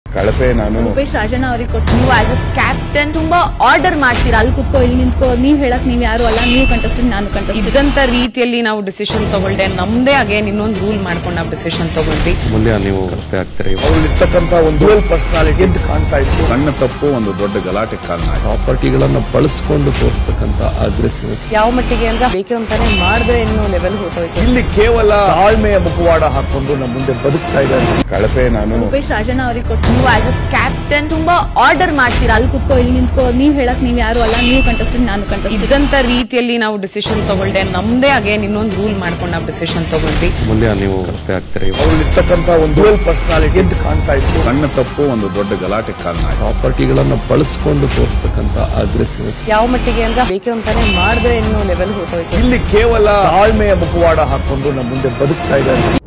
ಕಳಪೆ ನಾನು ರೂಪೇಶ್ ರಾಜಣ್ಣ ಅವ್ರಿಗೆ ಕೊಟ್ಟು ನೀವು ಆಸ್ ಅ ಕ್ಯಾಪ್ಟನ್ ತುಂಬಾ ಆರ್ಡರ್ ಮಾಡ್ತೀರಾ ಅಲ್ಲಿ ಕುತ್ಕೋ ಇಲ್ಲಿ ನಿಂತ್ಕೋ ನೀವ್ ಹೇಳಕ್ ನೀವ್ ಯಾರು ಅಲ್ಲ ನೀವು ಕಂಟೆಸ್ಟೆಂಟ್ ನಾನು ಕಂಟೆಸ್ಟೆಂಟ್ ಇದ್ದಂತ ರೀತಿಯಲ್ಲಿ ನಾವು ಡಿಸಿಷನ್ ತಗೊಳ್ದೆ ನಮ್ದೇ ಅಗೇನ್ ಇನ್ನೊಂದು ರೂಲ್ ಮಾಡ್ಕೊಂಡು ನಾವು ಡಿಸಿಷನ್ ತಗೊಂಡ್ವಿ ಮುಂದೆ ನೀವು ಕಪ್ಪೆ ಆಗ್ತೀರಿ ಅವರಲ್ಲಿರ್ತಕ್ಕಂಥ ಒಂದು ಡ್ಯುಯಲ್ ಪರ್ಸನಾಲಿಟಿ ಎದ್ದು ಕಾಣ್ತಾ ಇತ್ತು ಸಣ್ಣ ತಪ್ಪು ಒಂದು ದೊಡ್ಡ ಗಲಾಟೆ ಕಾರಣ ಆಯ್ತು. ಪ್ರಾಪರ್ಟಿಗಳನ್ನ ಬಳಸ್ಕೊಂಡು ತೋರಿಸ್ತಕ್ಕಂಥ ಅಗ್ರೆಸಿವ್ನೆಸ್ ಯಾವ ಮಟ್ಟಿಗೆ ಅಂದ್ರೆ ಬೇಕು ಅಂತಾನೆ ಮಾಡಿದ್ರೆ ಇನ್ನೂ ಲೆವೆಲ್ ಹೋಗ್ತೋಯ್ತು ಇಲ್ಲಿ ಕೇವಲ ತಾಳ್ಮೆಯ ಮುಖವಾಡ ಹಾಕೊಂಡು ನಮ್ಮ ಮುಂದೆ ಬದುಕ್ತಾ ಇದ್ದಾರೆ ಕಳಪೆ ನಾನು ರೂಪೇಶ್ ರಾಜಣ್ಣ ಅವ್ರಿಗೆ ಕೊಟ್ಟು ನೀವು ಆಸ್ ಅ ಕ್ಯಾಪ್ಟನ್ ತುಂಬಾ ಆರ್ಡರ್ ಮಾಡ್ತೀರಾ ಅಲ್ಲಿ ಕುತ್ಕೋ ಇಲ್ಲಿ ನಿಂತ್ಕೋ ನೀವ್ ಹೇಳಕ್ ನೀವ್ ಯಾರು ಅಲ್ಲ ನೀವು ಕಂಟೆಸ್ಟೆಂಟ್ ನಾನು ಕಂಟೆಸ್ಟೆಂಟ್ ಇದ್ದಂತ ರೀತಿಯಲ್ಲಿ ನಾವು ಡಿಸಿಷನ್ ತಗೊಳ್ದೆ ನಮ್ದೇ ಅಗೇನ್ ಇನ್ನೊಂದು ರೂಲ್ ಮಾಡ್ಕೊಂಡು ನಾವು ಡಿಸಿಷನ್ ತಗೊಂಡ್ವಿ ಮುಂದೆ ನೀವು ಕಪ್ಪೆ ಆಗ್ತೀರಿ ಅವರಲ್ಲಿರ್ತಕ್ಕಂಥ ಒಂದು ಡ್ಯುಯಲ್ ಪರ್ಸನಾಲಿಟಿ ಎದ್ದು ಕಾಣ್ತಾ ಇತ್ತು ಸಣ್ಣ ತಪ್ಪು ಒಂದು ದೊಡ್ಡ ಗಲಾಟೆ ಕಾರಣ ಆಯ್ತು. ಪ್ರಾಪರ್ಟಿಗಳನ್ನ ಬಳಸ್ಕೊಂಡು ತೋರಿಸ್ತಕ್ಕಂಥ ಅಗ್ರೆಸಿವ್ನೆಸ್ ಯಾವ ಮಟ್ಟಿಗೆ ಅಂದ್ರೆ ಬೇಕು ಅಂತಾನೆ ಮಾಡಿದ್ರೆ ಇನ್ನೂ ಲೆವೆಲ್ ಹೋಗ್ತೋಯ್ತು ಇಲ್ಲಿ ಕೇವಲ ತಾಳ್ಮೆಯ ಮುಖವಾಡ ಹಾಕೊಂಡು ನಮ್ಮ ಮುಂದೆ ಬದುಕ್ತಾ ಇದ್ದಾರೆ